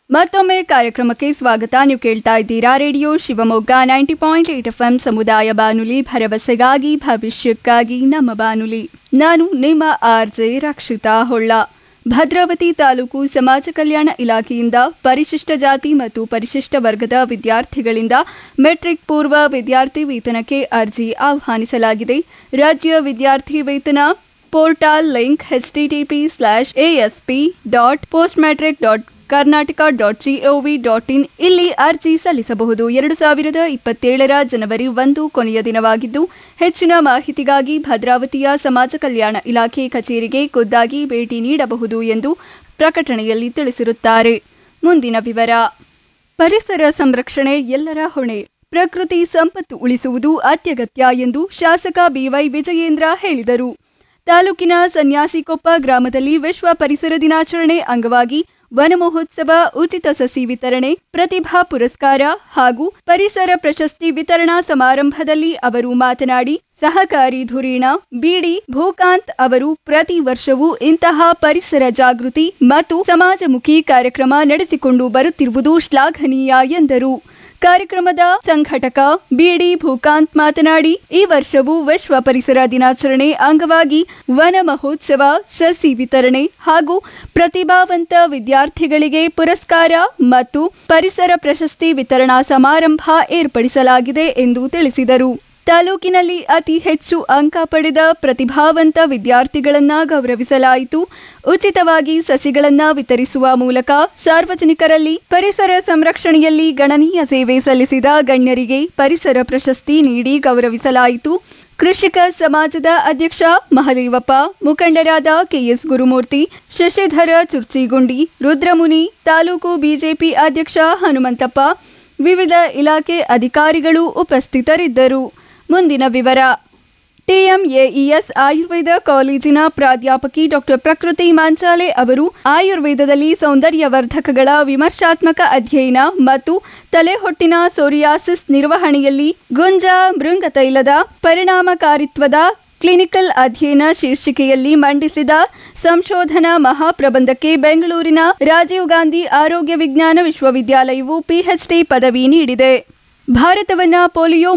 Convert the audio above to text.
ಮತ್ತೊಮ್ಮೆ ಕಾರ್ಯಕ್ರಮಕ್ಕೆ ಸ್ವಾಗತ ನೀವು ಕೇಳ್ತಾ ಇದ್ದೀರಾ radio Shivamogga ninety point eight F M ಸಮುದಾಯ ಬಾನುಲಿ ಭರವಸೆಗಾಗಿ ಭವಿಷ್ಯಕ್ಕಾಗಿ ನಮ್ಮ ಬಾನುಲಿ ನಾನು ನಿಮ್ಮ ಆರ್ ಜೆ ರಕ್ಷಿತಾ ಹೊಳ್ಳ ಭದ್ರಾವತಿ ತಾಲೂಕು ಸಮಾಜ ಕಲ್ಯಾಣ ಇಲಾಖೆಯಿಂದ ಪರಿಶಿಷ್ಟ ಜಾತಿ ಮತ್ತು ಪರಿಶಿಷ್ಟ ವರ್ಗದ ವಿದ್ಯಾರ್ಥಿಗಳಿಂದ ಮೆಟ್ರಿಕ್ ಪೂರ್ವ ವಿದ್ಯಾರ್ಥಿ ವೇತನಕ್ಕೆ ಅರ್ಜಿ ಆಹ್ವಾನಿಸಲಾಗಿದೆ ರಾಜ್ಯ ವಿದ್ಯಾರ್ಥಿ ವೇತನ portal link HTTP slash ASP dot post matric dot Karnataka dot gov dot in ಇಲ್ಲಿ ಅರ್ಜಿ ಸಲ್ಲಿಸಬಹುದು ಎರಡು ಸಾವಿರದ ಇಪ್ಪತ್ತೇಳರ ಜನವರಿ ಒಂದು ಕೊನೆಯ ದಿನವಾಗಿದ್ದು ಹೆಚ್ಚಿನ ಮಾಹಿತಿಗಾಗಿ ಭದ್ರಾವತಿಯ ಸಮಾಜ ಕಲ್ಯಾಣ ಇಲಾಖೆ ಕಚೇರಿಗೆ ಖುದ್ದಾಗಿ ಭೇಟಿ ನೀಡಬಹುದು ಎಂದು ಪ್ರಕಟಣೆಯಲ್ಲಿ ತಿಳಿಸಿರುತ್ತಾರೆ ಮುಂದಿನ ವಿವರ ಪರಿಸರ ಸಂರಕ್ಷಣೆ ಎಲ್ಲರ ಹೊಣೆ ಪ್ರಕೃತಿ ಸಂಪತ್ತು ಉಳಿಸುವುದು ಅತ್ಯಗತ್ಯ ಎಂದು ಶಾಸಕ ಬಿವೈ ವಿಜಯೇಂದ್ರ ಹೇಳಿದರು ತಾಲೂಕಿನ ಸನ್ಯಾಸಿಕೊಪ್ಪ ಗ್ರಾಮದಲ್ಲಿ ವಿಶ್ವ ಪರಿಸರ ದಿನಾಚರಣೆ ಅಂಗವಾಗಿ ವನ ಮಹೋತ್ಸವ ಉಚಿತ ಸಸಿ ವಿತರಣೆ ಪ್ರತಿಭಾ ಪುರಸ್ಕಾರ ಹಾಗೂ ಪರಿಸರ ಪ್ರಶಸ್ತಿ ವಿತರಣಾ ಸಮಾರಂಭದಲ್ಲಿ ಅವರು ಮಾತನಾಡಿ ಸಹಕಾರಿ ಧುರೀಣ ಬಿಡಿ ಭೂಕಾಂತ್ ಅವರು ಪ್ರತಿ ವರ್ಷವೂ ಇಂತಹ ಪರಿಸರ ಜಾಗೃತಿ ಮತ್ತು ಸಮಾಜಮುಖಿ ಕಾರ್ಯಕ್ರಮ ನಡೆಸಿಕೊಂಡು ಬರುತ್ತಿರುವುದು ಶ್ಲಾಘನೀಯ ಎಂದರು ಕಾರ್ಯಕ್ರಮದ ಸಂಘಟಕ ಬಿಡಿ ಭೂಕಾಂತ್ ಮಾತನಾಡಿ ಈ ವರ್ಷವೂ ವಿಶ್ವ ಪರಿಸರ ದಿನಾಚರಣೆ ಅಂಗವಾಗಿ ವನ ಮಹೋತ್ಸವ ಸಸಿ ವಿತರಣೆ ಹಾಗೂ ಪ್ರತಿಭಾವಂತ ವಿದ್ಯಾರ್ಥಿಗಳಿಗೆ ಪುರಸ್ಕಾರ ಮತ್ತು ಪರಿಸರ ಪ್ರಶಸ್ತಿ ವಿತರಣಾ ಸಮಾರಂಭ ಏರ್ಪಡಿಸಲಾಗಿದೆ ಎಂದು ತಿಳಿಸಿದರು ತಾಲೂಕಿನಲ್ಲಿ ಅತಿ ಹೆಚ್ಚು ಅಂಕ ಪಡೆದ ಪ್ರತಿಭಾವಂತ ವಿದ್ಯಾರ್ಥಿಗಳನ್ನ ಗೌರವಿಸಲಾಯಿತು ಉಚಿತವಾಗಿ ಸಸಿಗಳನ್ನ ವಿತರಿಸುವ ಮೂಲಕ ಸಾರ್ವಜನಿಕರಲ್ಲಿ ಪರಿಸರ ಸಂರಕ್ಷಣೆಯಲ್ಲಿ ಗಣನೀಯ ಸೇವೆ ಸಲ್ಲಿಸಿದ ಗಣ್ಯರಿಗೆ ಪರಿಸರ ಪ್ರಶಸ್ತಿ ನೀಡಿ ಗೌರವಿಸಲಾಯಿತು ಕೃಷಿಕ ಸಮಾಜದ ಅಧ್ಯಕ್ಷ ಮಹದೇವಪ್ಪ ಮುಖಂಡರಾದ ಕೆಎಸ್ ಗುರುಮೂರ್ತಿ ಶಶಿಧರ ಚುರ್ಚಿಗುಂಡಿ ರುದ್ರಮುನಿ ತಾಲೂಕು ಬಿಜೆಪಿ ಅಧ್ಯಕ್ಷ ಹನುಮಂತಪ್ಪ ವಿವಿಧ ಇಲಾಖೆ ಅಧಿಕಾರಿಗಳು ಉಪಸ್ಥಿತರಿದ್ದರು ಮುಂದಿನ ವಿವರ ಟಿಎಂಎಇಎಸ್ ಆಯುರ್ವೇದ ಕಾಲೇಜಿನ ಪ್ರಾಧ್ಯಾಪಕಿ ಡಾಕ್ಟರ್ ಪ್ರಕೃತಿ ಮಾಂಚಾಲೆ ಅವರು ಆಯುರ್ವೇದದಲ್ಲಿ ಸೌಂದರ್ಯವರ್ಧಕಗಳ ವಿಮರ್ಶಾತ್ಮಕ ಅಧ್ಯಯನ ಮತ್ತು ತಲೆಹೊಟ್ಟಿನ ಸೋರಿಯಾಸಿಸ್ ನಿರ್ವಹಣೆಯಲ್ಲಿ ಗುಂಜ ಮೃಂಗತೈಲದ ಪರಿಣಾಮಕಾರಿತ್ವದ ಕ್ಲಿನಿಕಲ್ ಅಧ್ಯಯನ ಶೀರ್ಷಿಕೆಯಲ್ಲಿ ಮಂಡಿಸಿದ ಸಂಶೋಧನಾ ಮಹಾಪ್ರಬಂಧಕ್ಕೆ ಬೆಂಗಳೂರಿನ ರಾಜೀವ್ ಗಾಂಧಿ ಆರೋಗ್ಯ ವಿಜ್ಞಾನ ವಿಶ್ವವಿದ್ಯಾಲಯವು ಪಿಎಚ್ಡಿ ಪದವಿ ನೀಡಿದೆ ಭಾರತವನ್ನ ಪೋಲಿಯೋ